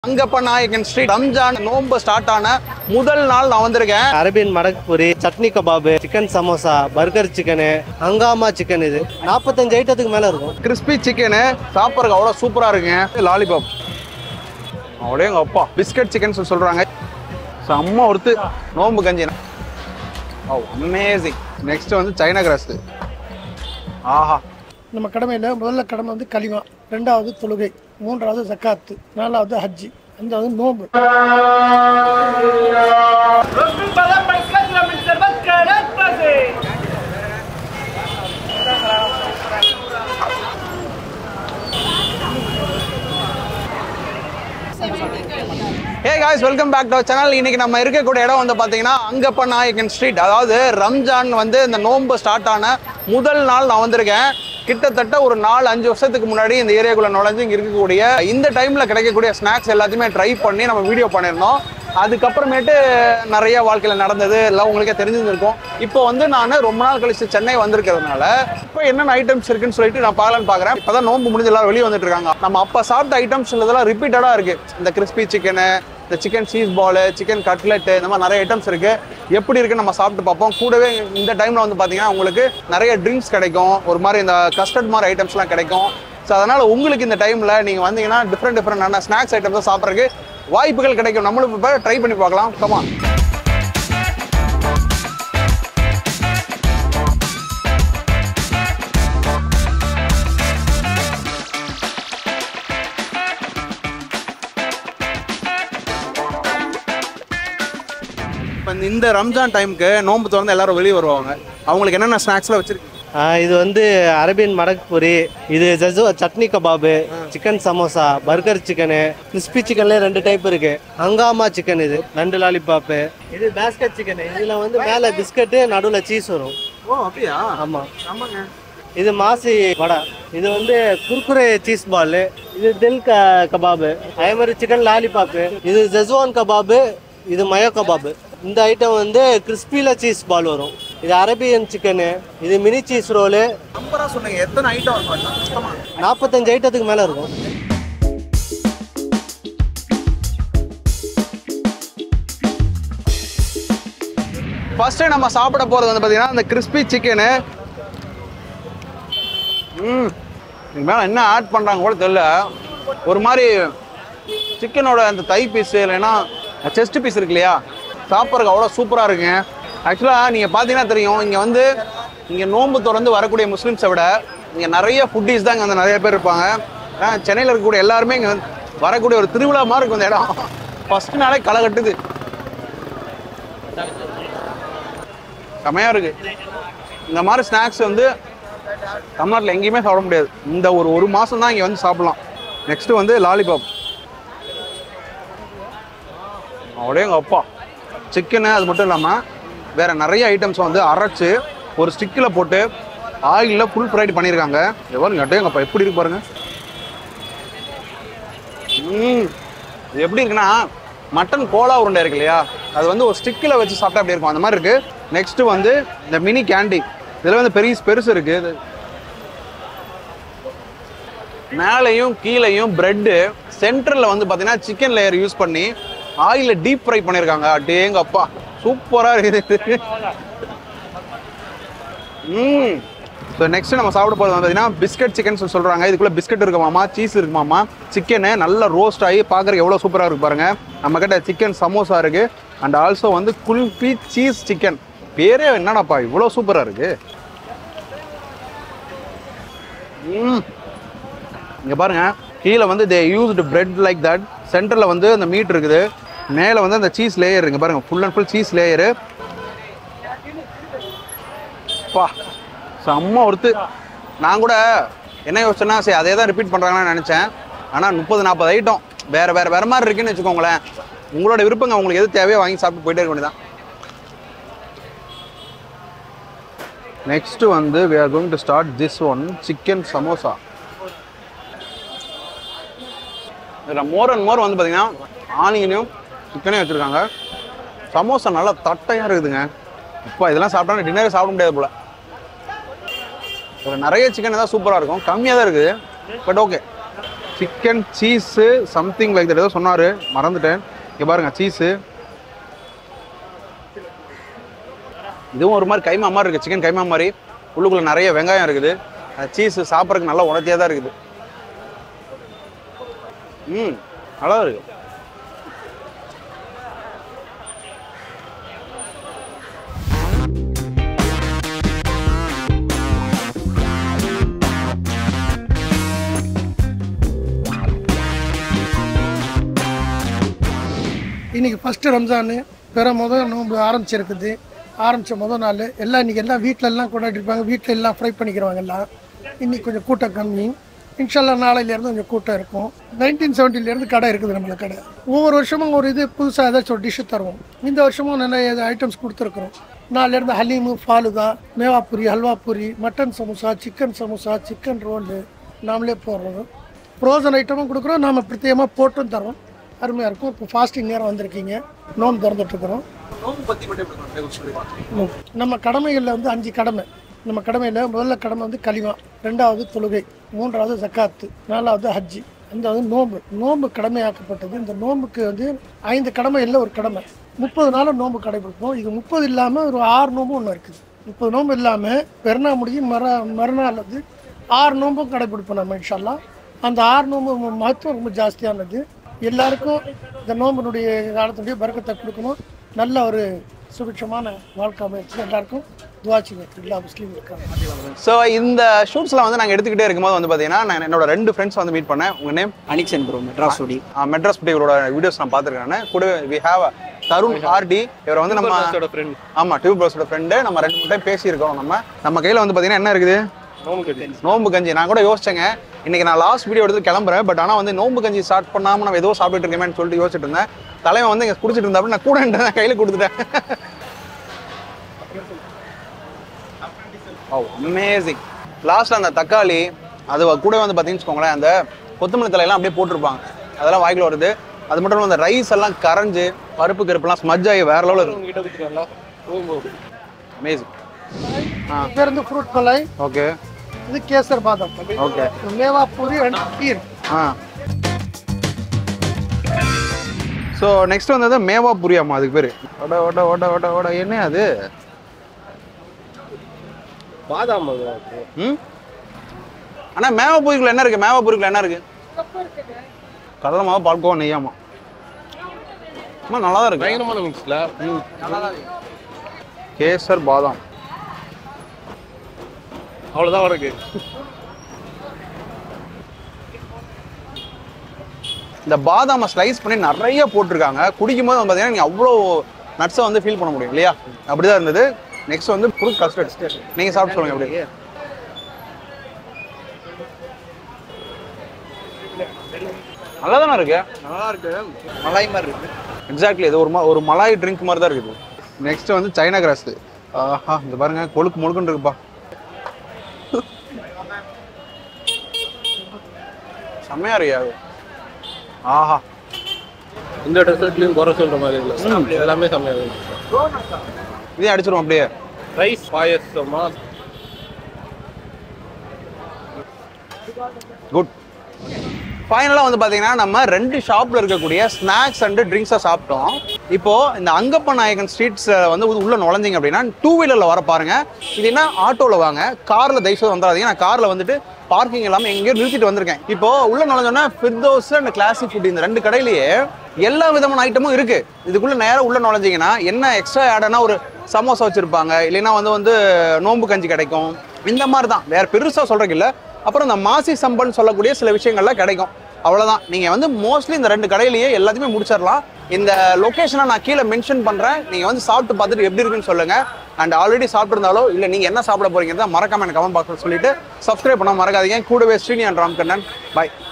அங்கப்ப நாயகன் ஸ்ட்ரீட் ரம்ஜான் நோன்பு ஸ்டார்ட் ஆன முதல் நாள் நான் வந்திருக்கேன் அரபியன் மடக்பூரி chutney kebab chicken samosa burger chicken Hungama chicken இது நாற்பத்தஞ்சு ஐட்டத்துக்கு மேலே இருக்கும் கிறிஸ்பி சிக்கனு சாப்பிட்றதுக்கு அவ்வளோ சூப்பராக இருக்குங்க லாலிபாப் அவ்வளோ எங்கள் அப்பா பிஸ்கட் சிக்கன் சொல்கிறாங்க செம்ம ஒருத்து நோன்பு கஞ்சி ஓ அமேசிங் நெக்ஸ்ட் வந்து சைனா கிராஸ் ஆஹா நம்ம கடமையில் முதல்ல கடமை வந்து களிமா ரெண்டாவது தொழுகை மூன்றாவது ஜக்காத்து நாலாவது ஹஜ்ஜி அஞ்சாவது நோன்பு hey guys welcome back to channel இன்னைக்கு நம்ம இருக்கக்கூடிய இடம் வந்து பார்த்தீங்கன்னா அங்கப்ப நாயகன் ஸ்ட்ரீட் அதாவது ரம்ஜான் வந்து இந்த நோன்பு ஸ்டார்ட் ஆன முதல் நாள் நான் வந்திருக்கேன் கிட்டத்தட்ட ஒரு நாலு அஞ்சு வருஷத்துக்கு முன்னாடி இந்த ஏரியாக்குள்ள நுழைஞ்சு இங்க இருக்கக்கூடிய இந்த டைம்ல கிடைக்கக்கூடிய ஸ்நாக்ஸ் எல்லாத்தையுமே ட்ரை பண்ணி நம்ம வீடியோ பண்ணியிருந்தோம் அதுக்கப்புறமேட்டு நிறைய வாழ்க்கையில நடந்தது எல்லாம் உங்களுக்கே தெரிஞ்சிருந்திருக்கும் இப்போ வந்து நான் ரொம்ப நாள் கழிச்சு சென்னை வந்திருக்கிறதுனால இப்போ என்னென்ன ஐட்டம்ஸ் இருக்குன்னு சொல்லிட்டு நான் பார்க்கலான்னு பார்க்குறேன் இப்போதான் நோன்பு முடிஞ்சு எல்லாரும் வெளியே வந்துட்டு இருக்காங்க நம்ம அப்போ சாப்பிட்ட ஐட்டம்ஸ் இதெல்லாம் ரிப்பீட்டடாக இருக்கு இந்த கிறிஸ்பி சிக்கனு இந்த chicken cheese ball chicken cutlet இந்த மாதிரி நிறைய ஐட்டம்ஸ் இருக்கு எப்படி இருக்குன்னு நம்ம சாப்பிட்டு பார்ப்போம் கூடவே இந்த டைம்ல வந்து பார்த்தீங்கன்னா உங்களுக்கு நிறைய ட்ரிங்க்ஸ் கிடைக்கும் ஒரு மாதிரி இந்த கஸ்டர்ட் மாதிரி ஐட்டம்ஸ்லாம் கிடைக்கும் ஸோ அதனால உங்களுக்கு இந்த டைம்ல நீங்க வந்தீங்கன்னா டிஃப்ரெண்ட் டிஃப்ரெண்டான ஸ்நாக்ஸ் ஐட்டம்ஸ் சாப்பிட்றதுக்கு வாய்ப்புகள் கிடைக்கும் நம்மளும் இப்போ ட்ரை பண்ணி பார்க்கலாம் கமா இப்போ இந்த ரம்ஜான் டைமுக்கு நோன்பு திறந்து எல்லாரும் வெளியே வருவாங்க அவங்களுக்கு என்னென்ன ஸ்நாக்ஸ்லாம் வச்சிருக்கீங்க ஆ, இது வந்து அரபியன் மடக்பூரி இது ஜசு chutney kebab chicken samosa burger chicken crispy சிக்கன்ல ரெண்டு டைப் இருக்கு ஹங்காமா சிக்கன் இது ரெண்டு லாலிபாப்பு இது பேஸ்கட் சிக்கன் இதுல வந்து மேல பிஸ்கட்டு நடுவில் சீஸ் வரும் ஓ அப்படியா ஆமா ஆமாங்க இது மாசி வடை இது வந்து குர்குரே சீஸ் பால் இது தில் க கபாபு அதே மாதிரி சிக்கன் லாலிபாப்பு இது ஜெஸ்வான் கபாபு இது மயோ கபாபு இந்த ஐட்டம் வந்து கிறிஸ்பியில் சீஸ் பால் வரும் இது அரபியன் சிக்கனு இது மினி சீஸ் ரோலு நம்பரா சொன்னீங்க எத்தனை ஐட்டம் இருக்கும் சுத்தமா நாற்பத்தஞ்சு ஐட்டத்துக்கு மேலே இருக்கும் ஃபர்ஸ்ட் நம்ம சாப்பிட போறது வந்து பாத்தீங்கன்னா இந்த கிறிஸ்பி சிக்கனு ம் இதுக்கு மேல என்ன ஆட் பண்றாங்க கூட தெரியல ஒரு மாதிரி சிக்கனோட அந்த தை பீஸ் இல்லைன்னா செஸ்ட் பீஸ் இருக்கு இல்லையா சாப்பிட்றதுக்கு அவ்வளோ சூப்பராக இருக்குங்க ஆக்சுவலாக நீங்கள் பார்த்தீங்கன்னா தெரியும் இங்கே வந்து இங்கே நோன்பு திறந்து வரக்கூடிய முஸ்லீம்ஸை விட இங்கே நிறைய ஃபுட்டீஸ் தான் இங்கே வந்து நிறைய பேர் இருப்பாங்க ஆனா, சென்னையில் இருக்கக்கூடிய எல்லாருமே இங்கே வரக்கூடிய ஒரு திருவிழா மாதிரி இருக்கும் இந்த இடம் ஃபர்ஸ்ட் நாளே களை கட்டுது செமையாக இருக்கு இந்த மாதிரி ஸ்நாக்ஸ் வந்து தமிழ்நாட்டில் எங்கேயுமே சாப்பிட முடியாது இந்த ஒரு ஒரு மாதம் தான் இங்கே வந்து சாப்பிடலாம் நெக்ஸ்ட் வந்து லாலிபாப் அப்படியே எங்கள் அப்பா சிக்கனு அது மட்டும் இல்லாமல் வேற நிறைய ஐட்டம்ஸ் வந்து அரைச்சு ஒரு ஸ்டிக்கில் போட்டு ஆயிலில் ஃபுல் ஃப்ரைட் பண்ணியிருக்காங்க எவ்வளோ அப்படியே எங்கள் அப்பா எப்படி இருக்கு பாருங்க ம் இது எப்படி இருக்குன்னா மட்டன் கோலா உருண்டை இருக்கு இல்லையா அது வந்து ஒரு ஸ்டிக்கில் வச்சு சாப்பிட்டா அப்படி இருக்கும் அந்த மாதிரி இருக்கு நெக்ஸ்ட் வந்து இந்த மினி கேண்டி இதில் வந்து பெரிய பெருசு இருக்கு இது மேலேயும் கீழேயும் பிரெட்டு சென்டரில் வந்து பார்த்தீங்கன்னா சிக்கன் லேயர் யூஸ் பண்ணி ஆயிலில் டீப் ஃப்ரை பண்ணியிருக்காங்க அட்டேங்க அப்பா சூப்பராக இருக்குது ம் ஸோ நெக்ஸ்ட் நம்ம சாப்பிட போகிறது வந்து பார்த்தீங்கன்னா பிஸ்கட் சிக்கன் சொல்கிறாங்க இதுக்குள்ளே பிஸ்கட் இருக்குமாமா சீஸ் இருக்குமாமா சிக்கனு நல்லா ரோஸ்ட் ஆகி பார்க்குறக்கு எவ்வளோ சூப்பராக இருக்கு பாருங்க நம்ம கிட்ட சிக்கன் சமோசா இருக்கு அண்ட் ஆல்சோ வந்து குல்பி சீஸ் சிக்கன் பேரே என்னடாப்பா இவ்வளோ சூப்பராக இருக்கு ம் இங்கே பாருங்க கீழே வந்து they used bread like that சென்டரில் வந்து அந்த மீட் இருக்குது மேலே வந்து அந்த சீஸ் லேயர் இங்கே பாருங்க full and full cheese layer பா செம்ம ஒருத்து நான் கூட என்ன யோசிச்சேன்னா சரி அதே தான் ரிப்பீட் பண்ணுறாங்கன்னு நினச்சேன் ஆனால் முப்பது நாற்பது ஐட்டம் வேறு வேறு வேறு மாதிரி இருக்குன்னு வச்சுக்கோங்களேன் உங்களோட விருப்பங்க உங்களுக்கு எது தேவையோ வாங்கி சாப்பிட்டு போயிட்டே இருக்க வேண்டியதான் நெக்ஸ்ட் வந்து we are going to start this one chicken samosa இதில் மோர் அண்ட் மோர் வந்து பார்த்தீங்கன்னா ஆனியனையும் சிக்கனையும் வச்சுருக்காங்க சமோசா நல்லா தட்டையாக இருக்குதுங்க இப்போ இதெல்லாம் சாப்பிட்டா டின்னரே சாப்பிட முடியாது போல ஒரு நிறைய சிக்கன் தான் சூப்பராக இருக்கும் கம்மியாக தான் இருக்குது but okay chicken cheese something like ஏதோ சொன்னார் மறந்துட்டேன் இங்கே பாருங்க சீஸு இதுவும் ஒரு மாதிரி கைமா மாதிரி இருக்குது சிக்கன் கைமா மாதிரி உள்ளுக்குள்ள நிறைய வெங்காயம் இருக்குது சீஸ் சாப்பிட்றதுக்கு நல்லா உணர்த்தியாக தான் இருக்குது ம் நல்லா இருக்கு இன்னைக்கு ஃபஸ்ட்டு ரம்ஜானு பிற முதல் நோன்பு ஆரம்பிச்சிருக்குது ஆரம்பித்த முதல் நாள் எல்லாம் இன்னைக்கு எல்லாம் வீட்டில எல்லாம் கொண்டாடிருப்பாங்க வீட்டில் எல்லாம் ஃப்ரை பண்ணிக்கிறவாங்க எல்லாம் இன்னைக்கு கொஞ்சம் கூட்டம் கம்மி இன்ஷால்லா நாளையிலேருந்து கொஞ்சம் கூட்டம் இருக்கும் நைன்டீன் செவன்ட்டிலேருந்து கடை இருக்குது நம்மள கடை ஒவ்வொரு வருஷமும் ஒரு இது புதுசாக ஏதாச்சும் ஒரு டிஷ்ஷு தருவோம் இந்த வருஷமும் நிறைய ஐட்டம்ஸ் கொடுத்துருக்குறோம் நாலுலேருந்து haleem falooda mewa puri halwa puri mutton samosa chicken samosa chicken roll நாமளே போடுறோம் ஃப்ரோசன் ஐட்டமும் கொடுக்குறோம் நாம் பிரத்யேகமாக போட்டும் தரோம் அருமையாக இருக்கும் இப்போ ஃபாஸ்டிங் நேரம் வந்திருக்கீங்க நோன்பு திறந்துட்டுருக்குறோம் நம்ம கடமைகளில் வந்து அஞ்சு கடமை நம்ம கடமையில் முதல்ல கடமை வந்து களிமா ரெண்டாவது தொழுகை மூன்றாவது ஜக்காத்து நாலாவது ஹஜ்ஜி அஞ்சாவது நோன்பு நோன்பு கடமையாக்கப்பட்டது இந்த நோன்புக்கு வந்து ஐந்து கடமை இல்லை ஒரு கடமை முப்பது நாளும் நோன்பு கடைபிடிப்போம் இது முப்பது இல்லாமல் ஒரு ஆறு நோம்பு ஒன்று இருக்குது முப்பது நோன்பு இல்லாமல் பெருநாள் முடிஞ்சு மற மறுநாள் வந்து ஆறு நோன்பும் கடைபிடிப்போம் நம்ம இன்ஷால்லா அந்த ஆறு நோன்பு ம- மகத்துவம் ரொம்ப ஜாஸ்தியானது எல்லாருக்கும் இந்த நோம்பினுடைய காலத்துடைய பறக்கத்தை கொடுக்கணும் நல்ல ஒரு சுபிட்சமான வாழ்க்கை அமைச்சு எல்லாருக்கும் துவாச்சிங்க எல்லா முஸ்லீம் இருக்காங்க ஸோ இந்த ஷூட்ஸ்லாம் வந்து நாங்கள் எடுத்துக்கிட்டே இருக்கும்போது வந்து பார்த்தீங்கன்னா நான் என்னோட ரெண்டு ஃப்ரெண்ட்ஸ் வந்து மீட் பண்ணேன் உங்கள் நேம் அனிக்சன் bro Madras study Madras buddy இவரோட வீடியோஸ் நான் பார்த்துருக்கேன் கூட வி ஹேவ் தருண் ஆர்டி இவர் வந்து நம்ம ஆமா டியூப் ப்ரோஸோட ஃப்ரெண்டு நம்ம ரெண்டு மூணு டைம் பேசியிருக்கோம் நம்ம நம்ம கையில் வந்து பார்த்தீங்கன்னா என்ன இருக்குது நோம்பு கஞ்சி நான் கூட யோசிச்சேங்க இன்னைக்கு நான் லாஸ்ட் வீடியோ எடுத்து கிளம்புறேன் பட் ஆனால் வந்து நோம்பு கஞ்சி ஸ்டார்ட் பண்ணாமல் நம்ம ஏதோ சாப்பிட்டு இருக்கேன்னு சொல்லிட்டு யோசிச்சுட்டு இருந்தேன் தலைவன் வந்து இங்கே குடிச்சிட்டு இருந்தா நான் கூட இருந்தேன் கையில் கொடுத்துட்டேன் ஓ அமேசிங் லாஸ்ட்ல அந்த தக்காளி அது கூட வந்து பார்த்தீங்கன்னு வச்சுக்கோங்களேன் அந்த கொத்தமல்லி தலையெல்லாம் அப்படியே போட்டிருப்பாங்க அதெல்லாம் வாய்க்குள்ள வருது அது மட்டும் இல்லாமல் அந்த ரைஸ் எல்லாம் கரைஞ்சு பருப்பு கருப்புலாம் ஸ்மஜ் ஆகி வேற லெவலில் இருக்கு அமேசிங் ஆ பேர் வந்து ஃப்ரூட் கொலை ஓகே இது kesar badam okay mewa puri and kheer ah so next வந்தது மேவா புரியாமா அதுக்கு பேர் ஓட ஓட ஓட ஓட ஓட என்ன அது பாதாம் ம் அண்ணா மேவா பூரிக்குள்ள என்ன இருக்கு மேவா பூரிக்குள்ள என்ன இருக்கு கடலை மாவு பால்கோவா நெய்யாமா அம்மா நல்லா தான் இருக்கு பயங்கரமான மிக்ஸ்ல கேசர் பாதாம் அவ்வளோதான் இருக்கு இந்த பாதாமை ஸ்லைஸ் பண்ணி நிறைய போட்டிருக்காங்க குடிக்கும் போது வந்து பார்த்தீங்கன்னா நீங்கள் அவ்வளோ நட்ஸை வந்து ஃபீல் பண்ண முடியும் இல்லையா அப்படிதான் இருந்தது நெக்ஸ்ட் வந்து ஃப்ரூட் கஸ்டர்ட் நீங்கள் சாப்பிட்டு சொல்லுங்க எப்படி நல்லா தானே இருக்கு நல்லா இருக்கு மலாய் மாதிரி இருக்கு எக்ஸாக்ட்லி இது ஒரு ம- ஒரு மலாய் ட்ரிங்க் மாதிரி தான் இருக்குது நெக்ஸ்ட் வந்து சைனா கிராஸ் ஆஹா இந்த பாருங்க கொழுக்கு முழுக்குன்னு இருக்குப்பா செம்மையா இருக்கியா அது ஆஹா இந்த டெசர்ட்லயும் குறை சொல்ற மாதிரி இல்லை எல்லாமே செம்மையாக இதையும் அடிச்சிருவோம் அப்படியே ரைஸ் பாயசமா குட் ஃபைனலாக வந்து பார்த்தீங்கன்னா நம்ம ரெண்டு ஷாப்பில் இருக்கக்கூடிய ஸ்நாக்ஸ் அண்ட் ட்ரிங்க்ஸை சாப்பிட்டோம் இப்போ இந்த அங்கப்ப நாயகன் ஸ்ட்ரீட்ஸ் வந்து உள்ள- உள்ள நுழைஞ்சிங்க அப்படின்னா டூ வீலரில் வர பாருங்க இது என்ன ஆட்டோவில் வாங்க காரில் தயவுசெய்து வந்துடாதீங்க நான் காரில் வந்துட்டு பார்க்கிங் இல்லாமல் எங்கேயோ நிறுத்திட்டு வந்திருக்கேன் இப்போ உள்ள நுழைஞ்சோன்னா ஃபிர்தோஸ் அண்ட் கிளாசிக் ஃபுட் இந்த ரெண்டு கடையிலேயே எல்லா விதமான ஐட்டமும் இருக்கு இதுக்குள்ள நேரா உள்ள நுழைஞ்சிங்கன்னா என்ன எக்ஸ்ட்ரா ஆடனா ஒரு சமோசா வச்சிருப்பாங்க இல்லைன்னா வந்து வந்து நோம்பு கஞ்சி கிடைக்கும் இந்த மாதிரி தான் வேற பெருசா சொல்றதுக்கு இல்ல அப்புறம் இந்த மாசி சம்பல்னு சொல்லக்கூடிய சில விஷயங்கள்லாம் கிடைக்கும் அவ்வளவுதான் நீங்க வந்து மோஸ்ட்லி இந்த ரெண்டு கடையிலேயே எல்லாத்தையுமே முடிச்சிடலாம் இந்த லொகேஷனை நான் கீழே மென்ஷன் பண்றேன் நீங்க வந்து சாப்பிட்டு பார்த்துட்டு எப்படி இருக்குன்னு சொல்லுங்க அண்ட் ஆல்ரெடி சாப்பிட்டிருந்தாலோ இல்ல நீங்க என்ன சாப்பிட போறீங்க மறக்காம எனக்கு கமெண்ட் பாக்ஸ்ல சொல்லிட்டு சப்ஸ்கிரைப் பண்ண மறக்காதீங்க கூடவே ஸ்ரீனியான் ராம்கண்ணன் பாய்